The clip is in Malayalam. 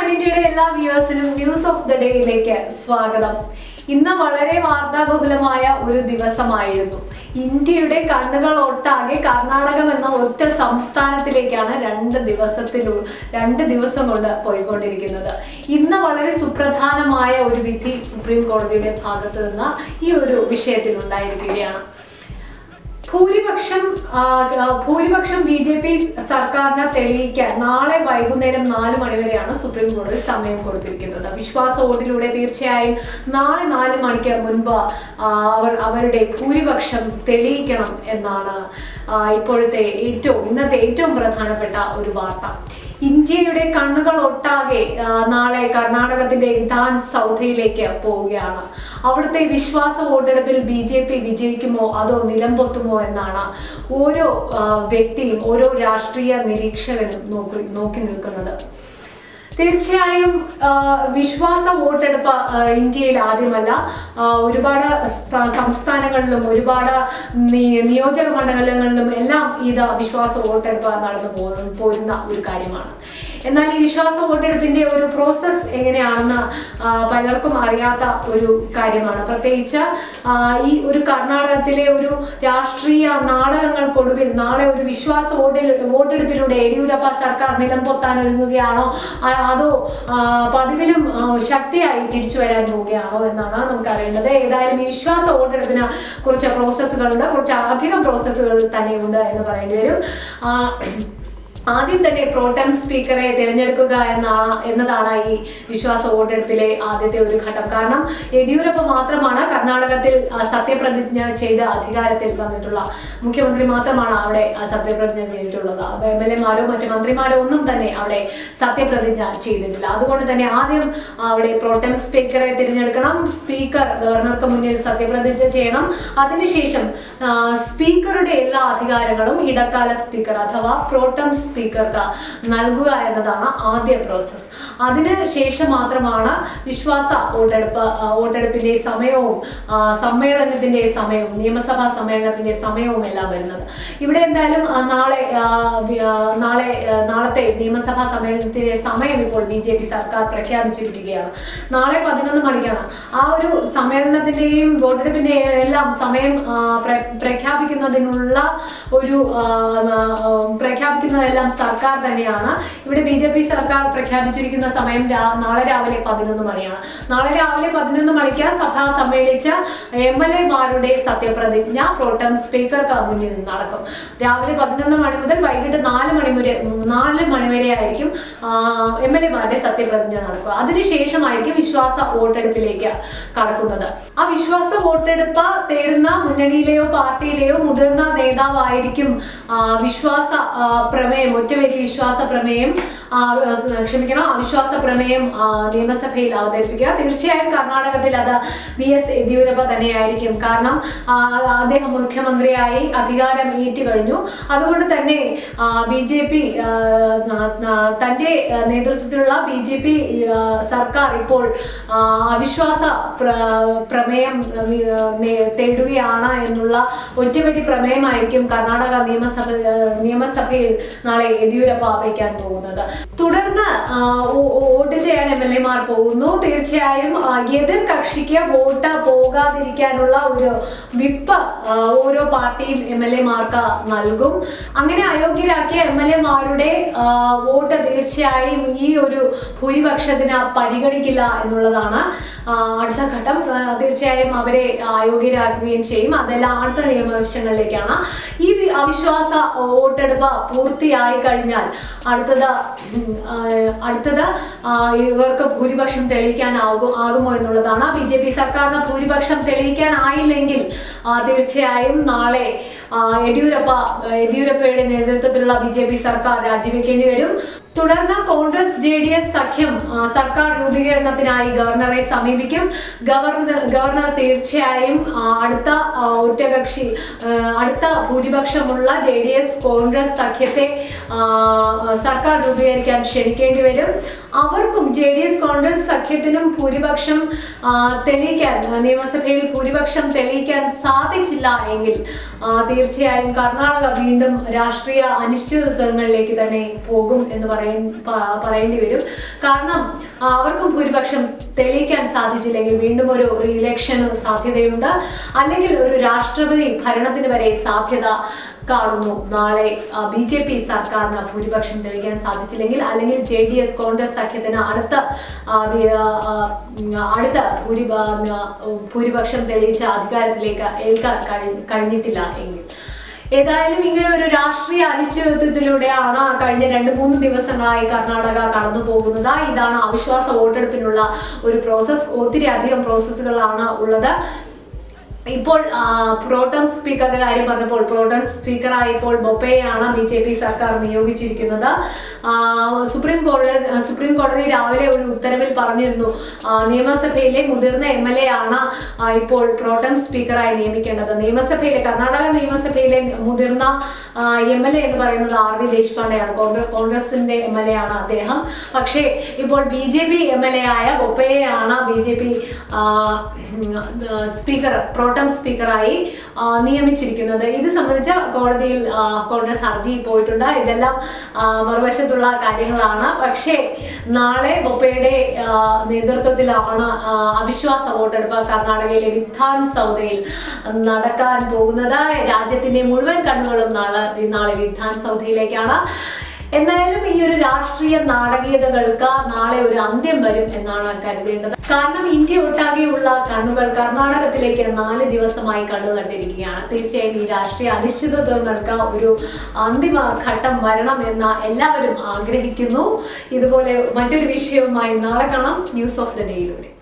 വൺ ഇന്ത്യയുടെ എല്ലാ വ്യൂവേഴ്സിനും ന്യൂസ് ഓഫ് ദ ഡേയിലേക്ക് സ്വാഗതം ഇന്ന് വളരെ വാർത്താബഹുലമായ ഒരു ദിവസമായിരുന്നു ഇന്ത്യയുടെ കണ്ണുകൾ ഒട്ടാകെ കർണാടകം എന്ന ഒറ്റ സംസ്ഥാനത്തിലേക്കാണ് രണ്ട് ദിവസത്തിലു രണ്ട് ദിവസം കൊണ്ട് പോയിക്കൊണ്ടിരിക്കുന്നത് ഇന്ന് വളരെ സുപ്രധാനമായ ഒരു വിധി സുപ്രീം കോടതിയുടെ ഭാഗത്ത് നിന്ന് ഈ ഒരു വിഷയത്തിൽ ഉണ്ടായിരിക്കുകയാണ് ഭൂരിപക്ഷം ആ, ആ, ഭൂരിപക്ഷം ബി ജെ പി സർക്കാരിനെ തെളിയിക്കാൻ നാളെ വൈകുന്നേരം നാല് മണിവരെയാണ് സുപ്രീം കോടതി സമയം കൊടുത്തിരിക്കുന്നത് വിശ്വാസ വോട്ടിലൂടെ തീർച്ചയായും നാളെ നാല് മണിക്ക് മുൻപ് ആ, അവർ അവരുടെ ഭൂരിപക്ഷം തെളിയിക്കണം എന്നാണ് ആ, ഇപ്പോഴത്തെ ഏറ്റവും ഇന്നത്തെ ഏറ്റവും പ്രധാനപ്പെട്ട ഒരു വാർത്ത ഇന്ത്യയുടെ കണ്ണുകൾ ഒട്ടാകെ ആ, നാളെ കർണാടകത്തിന്റെ വിധാൻ സൗധയിലേക്ക് പോവുകയാണ് അവിടുത്തെ വിശ്വാസ വോട്ടെടുപ്പിൽ ബി ജെ പി വിജയിക്കുമോ അതോ നിലംപൊത്തുമോ എന്നാണ് ഓരോ ആ, വ്യക്തിയും ഓരോ രാഷ്ട്രീയ നിരീക്ഷകനും നോക്കി നോക്കി നിൽക്കുന്നത് തീർച്ചയായും ആ, വിശ്വാസ വോട്ടെടുപ്പ് ആ, ഇന്ത്യയിൽ ആദ്യമല്ല ആ, ഒരുപാട് സ- സംസ്ഥാനങ്ങളിലും ഒരുപാട് നി- നിയോജക മണ്ഡലങ്ങളിലും എല്ലാം ഇത് വിശ്വാസ വോട്ടെടുപ്പ് നടന്നു പോ- പോരുന്ന ഒരു കാര്യമാണ് എന്നാൽ ഈ വിശ്വാസ വോട്ടെടുപ്പിന്റെ ഒരു പ്രോസസ്സ് എങ്ങനെയാണെന്ന് ആ, പലർക്കും അറിയാത്ത ഒരു കാര്യമാണ് പ്രത്യേകിച്ച് ആ, ഈ ഒരു കർണാടകത്തിലെ ഒരു രാഷ്ട്രീയ നാടകങ്ങൾക്കൊടുവിൽ നാളെ ഒരു വിശ്വാസ വോട്ടിൽ വോട്ടെടുപ്പിലൂടെ യെഡിയൂരപ്പ സർക്കാർ നിലംപൊത്താൻ ഒരുങ്ങുകയാണോ ആ- അതോ ആ, പതിവിലും ആ, ശക്തിയായി തിരിച്ചു വരാൻ പോവുകയാണോ എന്നാണ് നമുക്ക് അറിയേണ്ടത് ഏതായാലും ഈ വിശ്വാസ വോട്ടെടുപ്പിന് കുറച്ച് പ്രോസസ്സുകളുണ്ട് കുറച്ച് അധികം പ്രോസസ്സുകൾ തന്നെയുണ്ട് എന്ന് പറയേണ്ടി വരും ആ, ആദ്യം തന്നെ പ്രോട്ടം സ്പീക്കറെ തിരഞ്ഞെടുക്കുക എന്നാണ് എന്നതാണ് ഈ വിശ്വാസ വോട്ടെടുപ്പിലെ ആദ്യത്തെ ഒരു ഘട്ടം കാരണം യെദ്യൂരപ്പ മാത്രമാണ് കർണാടകത്തിൽ ആ, സത്യപ്രതിജ്ഞ ചെയ്ത് അധികാരത്തിൽ വന്നിട്ടുള്ള മുഖ്യമന്ത്രി മാത്രമാണ് അവിടെ ആ, സത്യപ്രതിജ്ഞ ചെയ്തിട്ടുള്ളത് എം എൽ എമാരോ മറ്റു മന്ത്രിമാരോ ഒന്നും തന്നെ അവിടെ സത്യപ്രതിജ്ഞ ചെയ്തിട്ടില്ല അതുകൊണ്ട് തന്നെ ആദ്യം അവിടെ പ്രോട്ടം സ്പീക്കറെ തിരഞ്ഞെടുക്കണം സ്പീക്കർ ഗവർണർക്ക് മുന്നിൽ സത്യപ്രതിജ്ഞ ചെയ്യണം അതിനുശേഷം ആ, സ്പീക്കറുടെ എല്ലാ അധികാരങ്ങളും ഇടക്കാല സ്പീക്കർ അഥവാ പ്രോട്ടം സ്പീക്കർക്ക് നൽകുക എന്നതാണ് ആദ്യ പ്രോസസ്സ് അതിന് ശേഷം മാത്രമാണ് വിശ്വാസ വോട്ടെടുപ്പ് ആ, വോട്ടെടുപ്പിന്റെ സമയവും ആ, സമ്മേളനത്തിന്റെ സമയവും നിയമസഭാ സമ്മേളനത്തിന്റെ സമയവും എല്ലാം വരുന്നത് ഇവിടെ എന്തായാലും ആ, നാളെ ആ, വി- ആ, നാളെ ആ, നാളത്തെ നിയമസഭാ സമ്മേളനത്തിന്റെ സമയം ഇപ്പോൾ ബി ജെ പി സർക്കാർ പ്രഖ്യാപിച്ചിരിക്കുകയാണ് നാളെ പതിനൊന്ന് മണിക്കാണ് ആ ഒരു സമ്മേളനത്തിന്റെയും വോട്ടെടുപ്പിന്റെയും എല്ലാം സമയം ആ, പ്ര- പ്രഖ്യാപിക്കുന്നതിനുള്ള ഒരു ആ, ആ, പ്രഖ്യാപിക്കുന്നതെല്ലാം സർക്കാർ തന്നെയാണ് ഇവിടെ ബി ജെ പി സർക്കാർ പ്രഖ്യാപിച്ചിരിക്കുന്ന സമയം രാ- നാളെ രാവിലെ പതിനൊന്ന് മണിയാണ് നാളെ രാവിലെ പതിനൊന്ന് മണിക്ക് സഭ സമ്മേളിച്ച എം എൽ എമാരുടെ സത്യപ്രതിജ്ഞ പ്രോട്ടം സ്പീക്കർക്ക് മുന്നിൽ നടക്കും രാവിലെ പതിനൊന്ന് മണി മുതൽ വൈകിട്ട് നാല് മണി വരെ നാല് മണി വരെ ആയിരിക്കും എം എൽ എമാരുടെ സത്യപ്രതിജ്ഞ നടക്കുക അതിനുശേഷമായിരിക്കും വിശ്വാസ വോട്ടെടുപ്പിലേക്ക് കടക്കുന്നത് ആ വിശ്വാസ വോട്ടെടുപ്പ് തേടുന്ന മുന്നണിയിലെയോ പാർട്ടിയിലെയോ മുതിർന്ന നേതാവായിരിക്കും ആ, വിശ്വാസ ആ, പ്രമേയം ഒറ്റവരി വിശ്വാസ പ്രമേയം ആ, ക്ഷമിക്കണം അവിശ്വാസ പ്രമേയം ആ, നിയമസഭയിൽ അവതരിപ്പിക്കുക തീർച്ചയായും കർണാടകത്തിൽ അത് വി എസ് യെദ്യൂരപ്പ തന്നെയായിരിക്കും കാരണം ആ, അദ്ദേഹം മുഖ്യമന്ത്രിയായി അധികാരം ഏറ്റുകഴിഞ്ഞു അതുകൊണ്ട് തന്നെ ബി ജെ പി തന്റെ ആ, നേതൃത്വത്തിലുള്ള ബി ജെ പി സർക്കാർ ഇപ്പോൾ ആ, അവിശ്വാസ പ്ര- പ്രമേയം ആ, വി- ആ, നേ- തേടുകയാണ് എന്നുള്ള ഒറ്റവരി പ്രമേയമായിരിക്കും കർണാടക നിയമസഭ ആ, നിയമസഭയിൽ നാളെ യെദ്യൂരപ്പ വയ്ക്കാൻ പോകുന്നത് തുടർന്ന് ആ, വോ- വോട്ട് ചെയ്യാൻ എം എൽ എമാർ പോകുന്നു തീർച്ചയായും ആ, എതിർ കക്ഷിക്ക് വോട്ട് പോകാതിരിക്കാനുള്ള ഒരു വിപ്പ് ആ, ഓരോ പാർട്ടിയും എം എൽ എമാർക്ക് നൽകും അങ്ങനെ അയോഗ്യരാക്കിയ എം എൽ എമാരുടെ വോട്ട് തീർച്ചയായും ഈ ഒരു ഭൂരിപക്ഷത്തിന് പരിഗണിക്കില്ല എന്നുള്ളതാണ് ആ, അടുത്ത ഘട്ടം ആ, തീർച്ചയായും അവരെ അയോഗ്യരാക്കുകയും ചെയ്യും അതെല്ലാം അടുത്ത നിയമവശങ്ങളിലേക്കാണ് ഈ വി- അവിശ്വാസ വോട്ടെടുപ്പ് പൂർത്തിയായി കഴിഞ്ഞാൽ അടുത്തത് ഉം, ആ, അടുത്തത് ആ, ഇവർക്ക് ഭൂരിപക്ഷം തെളിയിക്കാനാകും ആകുമോ എന്നുള്ളതാണ് ബി ജെ പി സർക്കാരിന് ഭൂരിപക്ഷം തെളിയിക്കാനായില്ലെങ്കിൽ ആ, തീർച്ചയായും നാളെ ആ, യെദ്യൂരപ്പ യെദ്യൂരപ്പയുടെ നേതൃത്വത്തിലുള്ള ബി ജെ പി സർക്കാർ രാജിവെക്കേണ്ടി വരും തുടർന്ന് കോൺഗ്രസ് ജെ ഡി എസ് സഖ്യം ആ, സർക്കാർ രൂപീകരണത്തിനായി ഗവർണറെ സമീപിക്കും ഗവർണർ ഗവർണർ തീർച്ചയായും ആ, അടുത്ത ആ, ഒറ്റകക്ഷി ആ, അടുത്ത ഭൂരിപക്ഷമുള്ള ജെ ഡി എസ് കോൺഗ്രസ് സഖ്യത്തെ ആ, സർക്കാർ രൂപീകരിക്കാൻ ക്ഷണിക്കേണ്ടി വരും അവർക്കും ജെ ഡി എസ് കോൺഗ്രസ് സഖ്യത്തിനും ഭൂരിപക്ഷം ആ, തെളിയിക്കാൻ ആ, നിയമസഭയിൽ ഭൂരിപക്ഷം തെളിയിക്കാൻ സാധിച്ചില്ല എങ്കിൽ ആ, തീർച്ചയായും കർണാടക വീണ്ടും രാഷ്ട്രീയ അനിശ്ചിതത്വങ്ങളിലേക്ക് തന്നെ പോകും എന്ന് പറയേണ്ടി പറയ- പ- പറയേണ്ടി വരും കാരണം ആ, അവർക്കും ഭൂരിപക്ഷം തെളിയിക്കാൻ സാധിച്ചില്ലെങ്കിൽ വീണ്ടും ഒരു റീഇലക്ഷന് സാധ്യതയുണ്ട് അല്ലെങ്കിൽ ഒരു രാഷ്ട്രപതി ഭരണത്തിന് വരെ സാധ്യത കാണുന്നു നാളെ ബി ജെ പി സർക്കാരിന് ഭൂരിപക്ഷം തെളിയിക്കാൻ സാധിച്ചില്ലെങ്കിൽ അല്ലെങ്കിൽ ജെ ഡി എസ് കോൺഗ്രസ് സഖ്യത്തിന് അടുത്ത ആ, വി- ആ, ഉം, അടുത്ത ഭൂരിപ ആ, ഭൂരിപക്ഷം തെളിയിച്ച അധികാരത്തിലേക്ക് ഏൽക്കാൻ കഴി- കഴിഞ്ഞിട്ടില്ല എങ്കിൽ ഏതായാലും ഇങ്ങനെ ഒരു രാഷ്ട്രീയ അനിശ്ചിതത്വത്തിലൂടെയാണ് കഴിഞ്ഞ രണ്ട് മൂന്ന് ദിവസങ്ങളായി കർണാടക കടന്നു പോകുന്നത് ഇതാണ് അവിശ്വാസ വോട്ടെടുപ്പിനുള്ള ഒരു പ്രോസസ്സ് ഒത്തിരി അധികം പ്രോസസ്സുകളാണ് ഉള്ളത് ഇപ്പോൾ ആ, പ്രോട്ടം സ്പീക്കറുടെ കാര്യം പറഞ്ഞപ്പോൾ പ്രോട്ടം സ്പീക്കറായി ഇപ്പോൾ ബൊപ്പയെയാണ് ബി ജെ പി സർക്കാർ നിയോഗിച്ചിരിക്കുന്നത് ആ, സുപ്രീം കോടതി സുപ്രീം കോടതി രാവിലെ ഒരു ഉത്തരവിൽ പറഞ്ഞിരുന്നു ആ, നിയമസഭയിലെ മുതിർന്ന എം എൽ എ ആണ് ആ, ഇപ്പോൾ പ്രോട്ടം സ്പീക്കറായി നിയമിക്കേണ്ടത് നിയമസഭയിലെ കർണാടക നിയമസഭയിലെ മുതിർന്ന എം എൽ എ എന്ന് പറയുന്നത് ആർ വി ദേശ്പാണ്ഡെയാണ് കോൺഗ്രസ് കോൺഗ്രസിന്റെ എം എൽ എ ആണ് അദ്ദേഹം പക്ഷേ ഇപ്പോൾ B J P M L A ആയ ബൊപ്പയെയാണ് B J P speaker pro tem സ്പീക്കറായി ആ, നിയമിച്ചിരിക്കുന്നത് ഇത് സംബന്ധിച്ച് കോടതിയിൽ ആ, കോൺഗ്രസ് ഹർജി പോയിട്ടുണ്ട് ഇതെല്ലാം ആ, മറുവശത്തുള്ള കാര്യങ്ങളാണ് പക്ഷേ നാളെ ബൊപ്പയുടെ ആ, നേതൃത്വത്തിലാണ് ആ, അവിശ്വാസ വോട്ടെടുപ്പ് കർണാടകയിലെ വിധാൻ സൗദയിൽ നടക്കാൻ പോകുന്നത് രാജ്യത്തിന്റെ മുഴുവൻ കണ്ണുകളും നാളെ നാളെ വിധാൻ സൗദയിലേക്കാണ് എന്തായാലും ഈ ഒരു രാഷ്ട്രീയ നാടകീയതകൾക്ക് നാളെ ഒരു അന്ത്യം വരും എന്നാണ് കരുതേണ്ടത് കാരണം ഇന്ത്യ ഒട്ടാകെയുള്ള കണ്ണുകൾ കർണാടകത്തിലേക്ക് നാല് ദിവസമായി കണ്ണു നട്ടിരിക്കുകയാണ് തീർച്ചയായും ഈ രാഷ്ട്രീയ അനിശ്ചിതത്വങ്ങൾക്ക് ഒരു അന്തിമ ഘട്ടം വരണം എന്ന് എല്ലാവരും ആഗ്രഹിക്കുന്നു ഇതുപോലെ മറ്റൊരു വിഷയവുമായി നാളെ കാണാം ന്യൂസ് ഓഫ് ദ ഡേയിലൂടെ